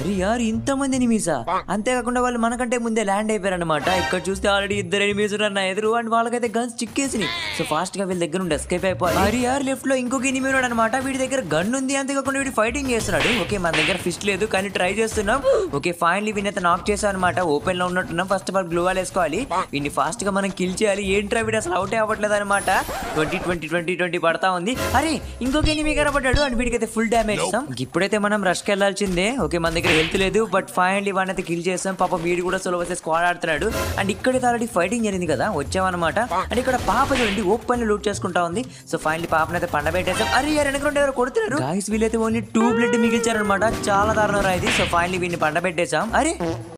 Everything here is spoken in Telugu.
అరే యార్ ఇంతమంది ఎనిమీసా అంతేకాకుండా వాళ్ళు మనకంటే ముందే ల్యాండ్ అయిపోయారు అనమాట ఇక్కడ చూస్తే ఆల్రెడీ ఇద్దరు ఎనిమీస్ ఉన్నారు నా ఎదురు అండ్ వాళ్ళకైతే గన్స్ చిక్కేసినాయి సో ఫాస్ట్ గా వీళ్ళ దగ్గర నుండి ఎస్కేప్ అయిపోవాలి అరే యార్ లెఫ్ట్ లో ఇంకొక ఎనిమీ ఉన్నాడు అనమాట వీడి దగ్గర గన్ ఉంది అంతేకాకుండా వీడు ఫైటింగ్ చేస్తున్నాడు ఓకే మన దగ్గర ఫిస్ట్ లేదు కానీ ట్రై చేస్తున్నాం ఓకే ఫైనలీ వీని అయితే నాక్ చేసాం అనమాట ఓపెన్ లో ఉన్నట్టున్నాం ఫస్ట్ ఆఫ్ ఆల్ గ్లూవాల్ వేసుకోవాలి వీడిని ఫాస్ట్ గా మనం కిల్ చేయాలి ఏంట్రా వీడు అసలు అవుటే అవ్వట్లేదు అనమాట ట్వంటీ ట్వంటీ ట్వంటీ ట్వంటీ పడతా ఉంది అరే ఇంకొక ఎనిమి కనబడ్డాడు అండ్ వీడికి అయితే ఫుల్ డ్యామేజ్ ఇస్తాం ఇప్పుడైతే మనం రష్కి వెళ్ళాల్సిందే ఓకే మన దగ్గర హెల్త్ లేదు బట్ ఫైనలీ వాడిని అయితే కిల్ చేస్తాం పాప వీడు కూడా సోలో వర్సెస్ స్క్వాడ్ ఆడుతున్నాడు అండ్ ఇక్కడైతే ఆల్రెడీ ఫైటింగ్ జరిగింది కదా వచ్చామన్నమాట అండ్ ఇక్కడ పాప చూడండి ఓపెన్ లూట్ చేసుకుంటా ఉంది సో ఫైనలీ పాపని అయితే పండబెట్టేసాం అరే యార్ వెనక నుండి ఎవరు కొడుతున్నారు గాయస్ వీళ్ళైతే ఓన్లీ టూ బ్లడ్ మిగిల్చారనమాట చాలా దారుణం రా ఇది సో ఫైనలీ వీడిని పండబెట్టేసాం అరే